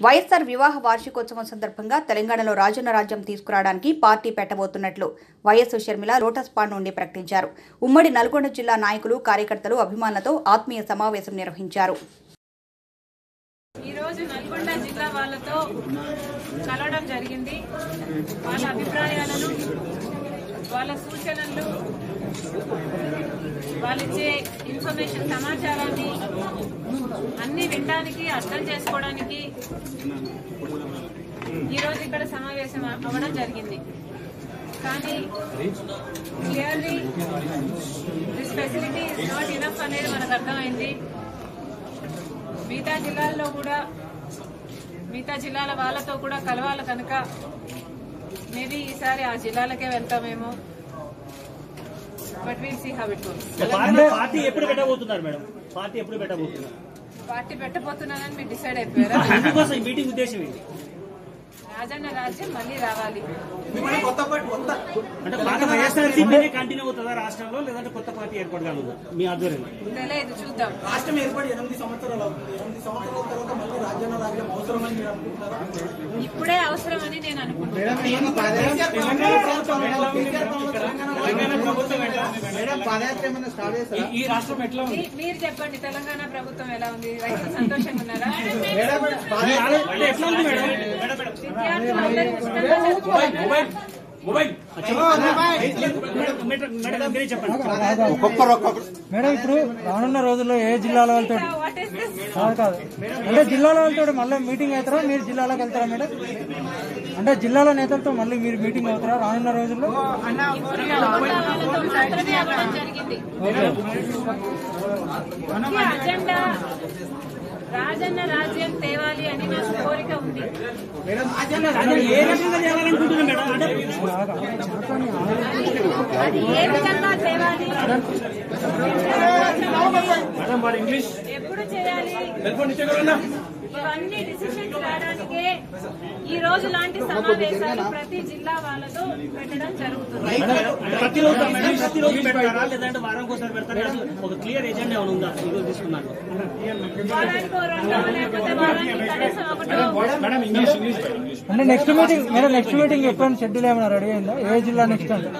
వైఎస్ఆర్ వివాహ వార్షికోత్సవం సందర్భంగా తెలంగాణలో రాజన్న రాజ్యం తీసుకురావడానికి పార్టీ పెట్టబోతున్నట్లు వైఎస్ షర్మిల లోటస్ పాండ్ నుండి ప్రకటించారు ఉమ్మడి నల్గొండ జిల్లా నాయకులు కార్యకర్తలు అభిమానులతో ఆత్మీయ సమావేశం నిర్వహించారు ఈ రోజు నల్గొండ జిల్లా వాళ్ళతో కలవడం జరిగింది వాళ్ళ అభిప్రాయాలను వాళ్ళ సూచనలు వాళ్ళిచ్చే ఇన్ఫర్మేషన్ సమాచారాన్ని అన్ని వినడానికి అర్థం చేసుకోవడానికి ఈరోజు ఇక్కడ సమావేశం అవ్వడం జరిగింది కానీ clearly this facility is not enough అనేది మనకు అర్థమైంది మిగతా జిల్లాల్లో కూడా మిగతా జిల్లాల వాళ్ళతో కూడా కలవాలి కనుక మేబీ ఈసారి ఆ జిల్లాలకే వెళ్తామేమో but we'll see how it goes party party ఎప్పుడు పెట్టబోతున్నారు మేడం పార్టీ ఎప్పుడు పెట్టబోతున్నారు పార్టీ పెట్టబోతున్నానని మీరు డిసైడ్ అయిపోయారా అందుకోసం ఈ మీటింగ్ ఉద్దేశం ఏంటి రాజన్న రాజ్యం మళ్ళీ రావాలి అంటే పాత వైఎస్ఆర్సీపీనే కంటిన్యూ అవుతుందా రాష్ట్రంలో లేదంటే కొత్త పార్టీ ఏర్పాటు కానుందా మీ ఆధ్వర్యంలో తెలియదు చూద్దాం రాష్ట్రం ఏర్పడి ఎనిమిది సంవత్సరాలు అవుతుంది ఎనిమిది సంవత్సరాల తర్వాత మళ్ళీ రాజ్యాంగ రాజ్యం అవసరమని మీరు అనుకుంటారా ఇప్పుడే అవసరమని నేను అనుకుంటున్నాను కేసీఆర్ ప్రభుత్వం కేసీఆర్ ప్రభుత్వం మేడం పాదయాత్ర ఏమైనా స్టార్ట్ చేస్తారా ఈ రాష్ట్రం ఎట్లా ఉంది మీ- మీరు చెప్పండి తెలంగాణ ప్రభుత్వం ఎలా ఉంది రైతులు సంతోషంగా ఉన్నారా మీ ఆలో- అంటే ఎట్లా ఉంది మేడం మేడం మేడం విద్యార్థులందరూ ఉచితంగా చదువుకుంటున్నారా? మేడం మేడం మేడం మీరే చెప్పండి మేడం ఇప్పుడు రానున్న రోజుల్లో ఏ జిల్లాల వాళ్ళతో What is this? కాదు కాదు అంటే జిల్లాల వాళ్ళతో మళ్ళీ మీటింగ్ అవుతారా మీరు జిల్లాలోకి వెళ్తారా మేడం అంటే జిల్లాల నేతలతో మళ్ళీ మీరు మీటింగ్ అవుతారా రానున్న రోజుల్లో ఇప్పుడు నల్గొండ వాళ్ళతో మాత్రమే అవ్వడం జరిగింది ముఖ్య అజెండా రాజన్న రాజ్యం తేవాలి అని నా కోరిక ఉంది అంటే ఏ రకంగా చేయాలనుకుంటున్నారు మేడం అంటే అది ఏ విధంగా తేవాలి ఎప్పుడు చేయాలి ఇవన్నీ డిసిషన్స్ రావడానికే ఈ రోజు లాంటి సమావేశాలు ప్రతి జిల్లా వాళ్ళతో పెట్టడం జరుగుతుంది ప్రతిరోజు మేడం ప్రతిరోజు పెడతారా లేదంటే వారం ఒకసారి పెడతారా ఒక క్లియర్ ఎజెండా ఏమైనా ఉందా ఈరోజు తీసుకున్నాను వారానికో రెండో లేకపోతే వారానికి కనీసం ఒకటో అంటే next meeting madam next meeting ఎప్పుడైనా షెడ్యూల్ ఏమైనా రెడీ అయిందా ఏ జిల్లా నెక్స్ట్ అంటే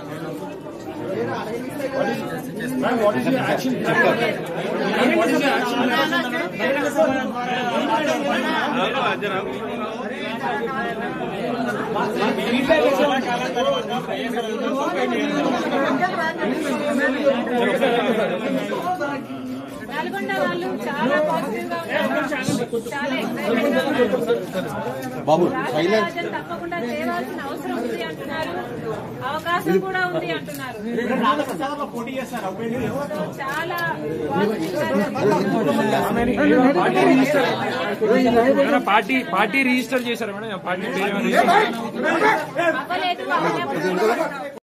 నల్గొండ వాళ్ళు చాలా పాజిటివ్ గా ఉన్నారు చాలా ఎక్సైటెడ్ గా ఉన్నారు రాజరాజన్ తప్పకుండా తేవాల్సిన అవసరం ఉంది అంటున్నారు అవకాశం కూడా ఉంది అంటున్నారు చాలా మేడం పార్టీ పార్టీ రిజిస్టర్ చేశారా మేడం పార్టీ పేరు ఏమైనా రిజిస్టర్ అవ్వలేదు అవ్వలేదు